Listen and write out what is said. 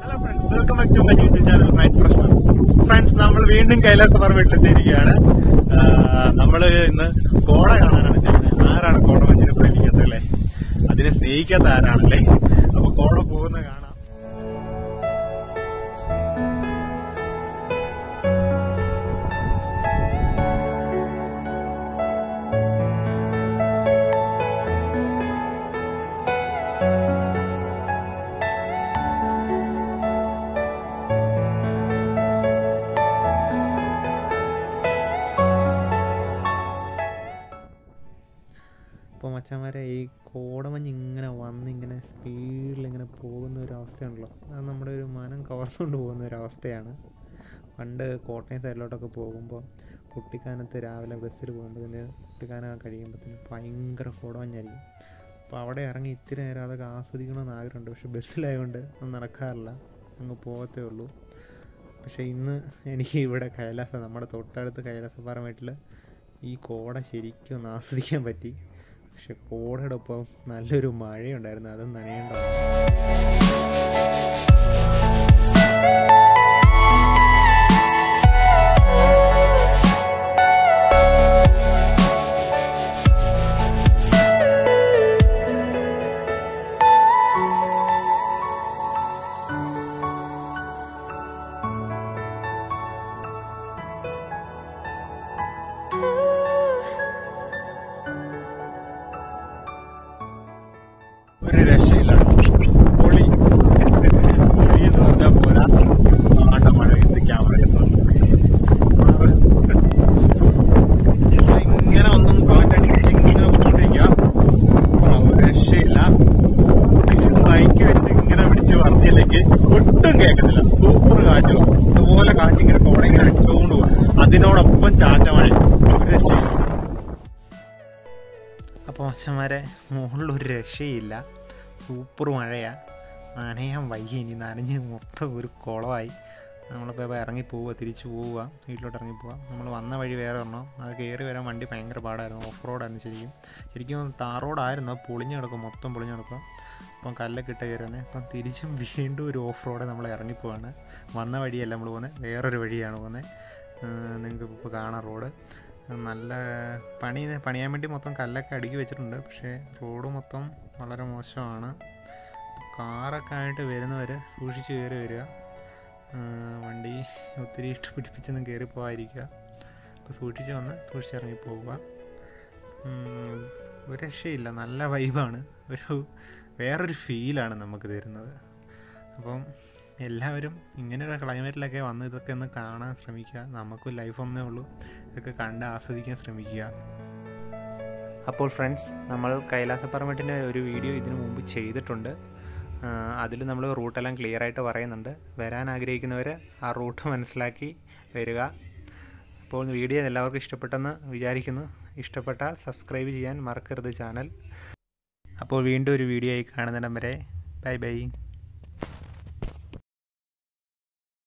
hello friends welcome back to my YouTube channel mind fresh friends നമ്മൾ വീണ്ടും കൈലാസ പറമ്പിട്ടെത്തിയിരിക്കുകയാണ് നമ്മൾ ഇന്ന് കോട കാണാനാണ് ചെയ്യുന്നത് ആരാണ് കോടമഞ്ഞിനെ പ്രേമിക്കാത്തത് അല്ലേ അതിനെ സ്നേഹിക്കാത്ത ആരാണല്ലേ അപ്പൊ കോട പോകുന്ന കാണാം അപ്പോൾ മച്ചന്മാരെ ഈ കോടമഞ്ഞ് ഇങ്ങനെ വന്ന് ഇങ്ങനെ സ്പീഡിൽ ഇങ്ങനെ പോകുന്ന ഒരു അവസ്ഥയുണ്ടല്ലോ അത് നമ്മുടെ ഒരു മനം കവർന്നുകൊണ്ട് പോകുന്ന ഒരു അവസ്ഥയാണ് പണ്ട് കോട്ടയം സൈഡിലോട്ടൊക്കെ പോകുമ്പോൾ കുട്ടിക്കാനത്ത് രാവിലെ ബസ്സിൽ പോകുമ്പോൾ കുട്ടിക്കാനം കഴിയുമ്പോഴത്തേന് ഭയങ്കര കോടമഞ്ഞായിരിക്കും അപ്പോൾ അവിടെ ഇറങ്ങി ഇത്തിരി നേരം അതൊക്കെ ആസ്വദിക്കണമെന്ന് ആഗ്രഹമുണ്ട് പക്ഷെ ബസ്സിലായതുകൊണ്ട് അത് നടക്കാറില്ല അങ്ങ് പോകത്തേ ഉള്ളൂ പക്ഷേ ഇന്ന് എനിക്ക് ഇവിടെ കൈലാസ നമ്മുടെ തൊട്ടടുത്ത് കൈലാസപ്പാറ വീട്ടിൽ ഈ കോട ശരിക്കും ഒന്ന് ആസ്വദിക്കാൻ പറ്റി പക്ഷെ കോടയുടെ ഒപ്പം നല്ലൊരു മഴയുണ്ടായിരുന്നു അതും നനയേണ്ട ഒരു രക്ഷയില്ല പൊളി പൊളി എന്ന് പറഞ്ഞാൽ പോരാ ആണ്ട മഴ ഇത് ക്യാമറ ഇങ്ങനെ ഒന്നും കാറ്റടിച്ച് ഇങ്ങനെ പോയിക്കൊണ്ടിരിക്കുക ആ, ഒരു രക്ഷയില്ല ബൈക്ക് വെച്ച് ഇങ്ങനെ പിടിച്ച് വർത്തിയിലേക്ക് ഒട്ടും കേൾക്കുന്നില്ല സൂപ്പർ കാറ്റും ഇതുപോലെ കാറ്റ് ഇങ്ങനെ കോട ഇങ്ങനെ അടിച്ചുകൊണ്ട് പോകും അതിനോടൊപ്പം ചാറ്റ മഴ ഒരു രക്ഷയില്ല അപ്പോൾ മച്ചന്മാരെ മുകളിലൊരു രക്ഷയില്ല സൂപ്പർ മഴയാണ് നനയാൻ വയ്യ ഇനി നനഞ്ഞ് മൊത്തം ഒരു കുളമായി നമ്മളിപ്പോൾ ഇപ്പോൾ ഇറങ്ങി പോവുക തിരിച്ചു പോവുക വീട്ടിലോട്ട് ഇറങ്ങി പോവുക നമ്മൾ വന്ന വഴി വേറെ ഒരെണ്ണം അത് കയറി വരാൻ വണ്ടി ഭയങ്കര പാടായിരുന്നു ഓഫ് റോഡായിരുന്നു ശരിക്കും ശരിക്കും ടാർ റോഡായിരുന്നു അത് പൊളിഞ്ഞ് കിടക്കും മൊത്തം പൊളിഞ്ഞ് കിടക്കും അപ്പം കല്ലൊക്കെ ഇട്ട് കയറി വന്നേ അപ്പം തിരിച്ചും വീണ്ടും ഒരു ഓഫ് റോഡ് നമ്മൾ ഇറങ്ങിപ്പോവാണ് വന്ന വഴിയല്ല നമ്മൾ പോകുന്നത് വേറൊരു വഴിയാണ് പോകുന്നത് നിങ്ങൾക്ക് ഇപ്പോൾ കാണാം റോഡ് നല്ല പണി പണിയാൻ വേണ്ടി മൊത്തം കല്ലൊക്കെ അടുക്കി വെച്ചിട്ടുണ്ട് പക്ഷേ റോഡ് മൊത്തം വളരെ മോശമാണ് കാറൊക്കെ ആയിട്ട് വരുന്നവർ സൂക്ഷിച്ച് കയറി വരിക ആ, വണ്ടി ഒത്തിരി ഇട്ട് പിടിപ്പിച്ചൊന്നും കയറി പോകാതിരിക്കുക അപ്പോൾ സൂക്ഷിച്ച് വന്ന് സൂക്ഷിച്ചിറങ്ങി പോവുക ഉം, ഒരു രക്ഷയില്ല നല്ല വൈബാണ് ഒരു വേറൊരു ഫീലാണ് നമുക്ക് തരുന്നത് അപ്പം എല്ലാവരും ഇങ്ങനെയുള്ള ക്ലൈമറ്റിലൊക്കെ വന്ന് ഇതൊക്കെ ഒന്ന് കാണാൻ ശ്രമിക്കുക നമുക്കും ലൈഫ് ഒന്നേ ഉള്ളൂ ഇതൊക്കെ കണ്ട് ആസ്വദിക്കാൻ ശ്രമിക്കുക അപ്പോൾ ഫ്രണ്ട്സ് നമ്മൾ കൈലാസപ്പറമ്പറ്റിൻ്റെ ഒരു വീഡിയോ ഇതിനു മുമ്പ് ചെയ്തിട്ടുണ്ട് അതിൽ നമ്മൾ റൂട്ടെല്ലാം ക്ലിയർ ആയിട്ട് പറയുന്നുണ്ട് വരാൻ ആഗ്രഹിക്കുന്നവർ ആ റൂട്ട് മനസ്സിലാക്കി വരിക അപ്പോൾ വീഡിയോ എല്ലാവർക്കും ഇഷ്ടപ്പെട്ടെന്ന് വിചാരിക്കുന്നു ഇഷ്ടപ്പെട്ടാൽ സബ്സ്ക്രൈബ് ചെയ്യാൻ മറക്കരുത് ചാനൽ അപ്പോൾ വീണ്ടും ഒരു വീഡിയോ ആയി കാണുന്നിടം വരെ ബൈ ബൈ